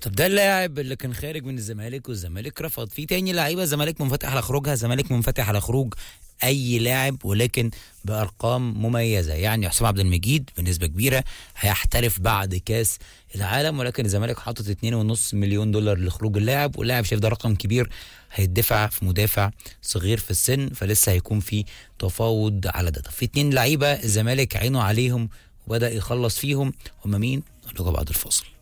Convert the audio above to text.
طب ده اللاعب اللي كان خارج من الزمالك والزمالك رفض في تاني لعيبه الزمالك منفتح على خروجها الزمالك منفتح على خروج اي لاعب ولكن بارقام مميزه يعني حسام عبد المجيد بنسبه كبيره هيحترف بعد كاس العالم ولكن الزمالك حاطط 2.5 مليون دولار لخروج اللاعب واللاعب شايف ده رقم كبير هيدفع في مدافع صغير في السن فلسه هيكون في تفاوض على ده طب في اتنين لعيبه الزمالك عينه عليهم وبدا يخلص فيهم هم مين؟ نقول لكم بعد الفاصل